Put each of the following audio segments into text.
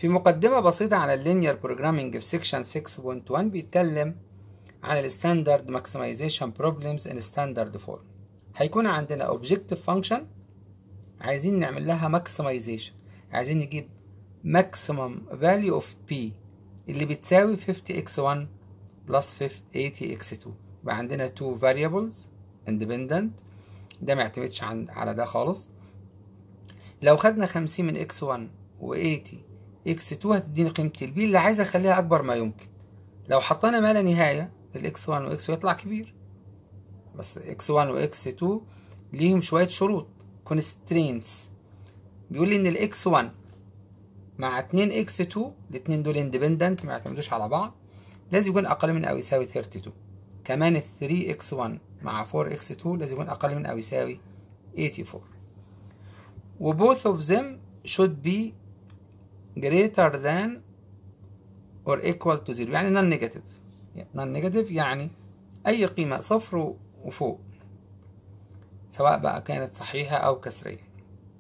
في مقدمة بسيطة على اللينير بروجرامينج في سيكشن 6.1 بيتكلم عن الستاندرد ماكسمايزيشن بروبلمز ان ستاندرد فورم هيكون عندنا اوبجكتيف فانكشن عايزين نعمل لها ماكسمايزيشن عايزين نجيب maximum value of p اللي بتساوي 50x1 plus 80x2 يبقى عندنا two variables independent ده ما يعتمدش عن على ده خالص لو خدنا 50 من x1 و80 x2 هتديني قيمة البي اللي عايز اخليها اكبر ما يمكن لو حطينا ما لا نهاية الاكس 1 واكس يطلع كبير بس اكس 1 واكس 2 ليهم شوية شروط constraints بيقول لي ان الاكس 1 مع 2 اكس 2 الاتنين دول اندبندنت ما يعتمدوش على بعض لازم يكون اقل من او يساوي 32 كمان ال 3 اكس 1 مع 4 اكس 2 لازم يكون اقل من او يساوي 84 و both of them should be greater than or equal to zero يعني non negative non negative يعني أي قيمة صفر وفوق سواء بقى كانت صحيحة أو كسرية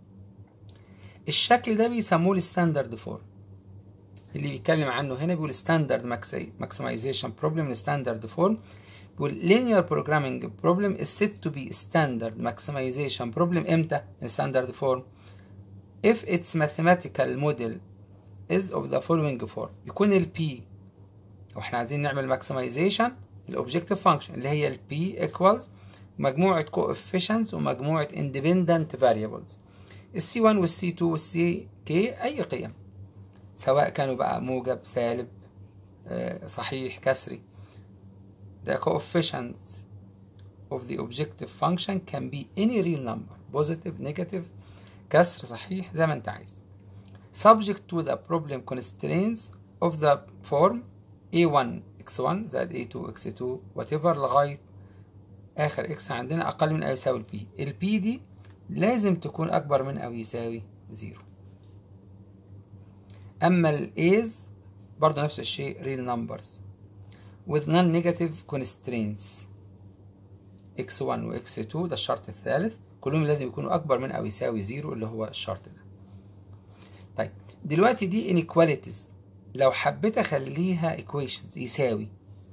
الشكل ده بيسموه الستاندرد فورم اللي بيتكلم عنه هنا بيقول ستاندرد ماكسمايزيشن بروبلم الستاندرد فورم بيقول linear programming problem is said to be standard maximization problem امتى الستاندرد فورم if its mathematical model is of the following form يكون ال P واحنا عايزين نعمل maximization الاوبجكتيف فانكشن اللي هي ال P equals مجموعة coefficients ومجموعة independent variables ال C1 وال C2 وال CK أي قيم سواء كانوا بقى موجب سالب صحيح كسري The coefficients of the objective function can be any real number positive negative كسر صحيح زي ما انت عايز subject to the problem constraints of the form a1 x1 زائد a2 x2 whatever لغاية آخر x عندنا أقل من أو يساوي ال p ال p دي لازم تكون أكبر من أو يساوي زيرو أما ال a's برضه نفس الشيء real numbers with non-negative constraints x1 و x2 ده الشرط الثالث كلهم لازم يكونوا أكبر من أو يساوي زيرو اللي هو الشرط ده طيب دلوقتي دي inequalities لو حبيت اخليها equations يساوي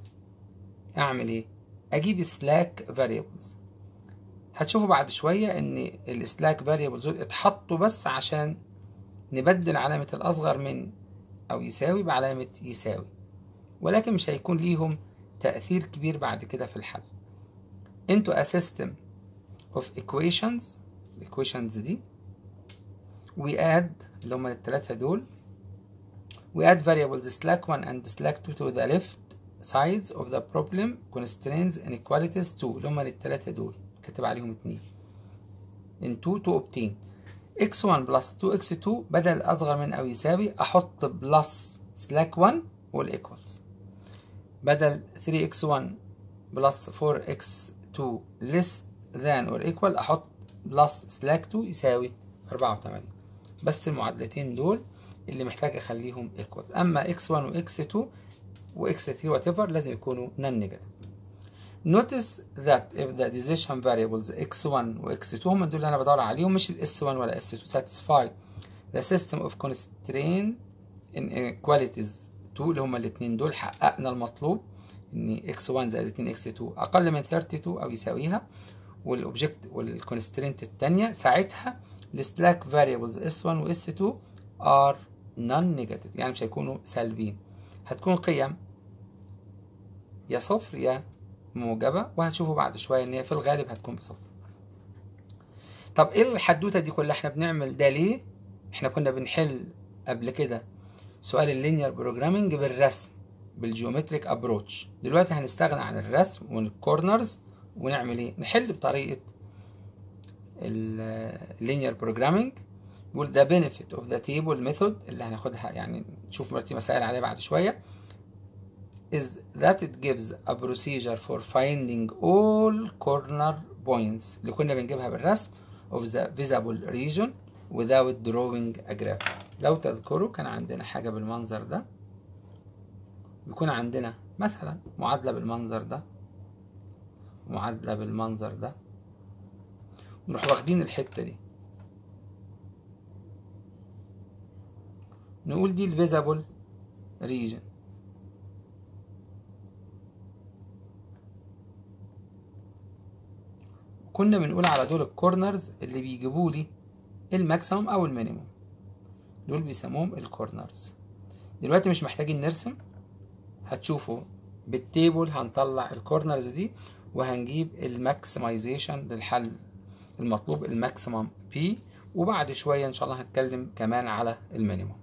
اعمل ايه اجيب slack variables هتشوفوا بعد شوية ان السلاك variables دول اتحطوا بس عشان نبدل علامة الاصغر من او يساوي بعلامة يساوي ولكن مش هيكون ليهم تأثير كبير بعد كده في الحل انتوا a system of equations equations دي we add اللي هما التلاتة دول we add variables slack 1 and slack 2 to the left sides of the problem constraints inequalities 2 اللي هما التلاتة دول كاتب عليهم اتنين in 2 to obtain x1 plus 2x2 بدل أصغر من أو يساوي أحط plus slack 1 والequals بدل 3x1 plus 4x2 less than or equal أحط plus slack 2 يساوي 84 بس المعادلتين دول اللي محتاج اخليهم equals اما x1 و x2 و x3 whatever لازم يكونوا non negative notice that if the decision variables x1 و x2 هم دول اللي انا بدور عليهم مش ال s1 ولا s2 satisfy the system of constraint inequalities 2 اللي هم الاثنين دول حققنا المطلوب ان x1 زائد 2 x2 اقل من 32 او يساويها والاوبجكت والكونسترينت الثانيه ساعتها السلاك variables s1 و s2 are non-negative يعني مش هيكونوا سالبين هتكون قيم يا صفر يا موجبة وهتشوفوا بعد شوية ان هي في الغالب هتكون بصفر طب ايه الحدوتة دي كلها احنا بنعمل ده ليه احنا كنا بنحل قبل كده سؤال اللينير بروجرامينج بالرسم بالجيومتريك ابروتش دلوقتي هنستغنى عن الرسم والكورنرز ونعمل ايه نحل بطريقة اللينير بروجرامينج بيقول the benefit of the table method اللي هناخدها يعني نشوف مرتي مسائل عليها بعد شوية is that it gives a procedure for finding all corner points اللي كنا بنجيبها بالرسم of the visible region without drawing a graph لو تذكروا كان عندنا حاجة بالمنظر ده بيكون عندنا مثلا معادلة بالمنظر ده معادلة بالمنظر ده نروح واخدين الحتة دي نقول دي الفيزابل ريجن كنا بنقول على دول الكورنرز اللي بيجيبوا لي الماكسيموم او المينيموم دول بيسموهم الكورنرز دلوقتي مش محتاجين نرسم هتشوفوا بالتيبل هنطلع الكورنرز دي وهنجيب الماكسمايزيشن للحل المطلوب الماكسيمم بي وبعد شويه ان شاء الله هنتكلم كمان على المينيموم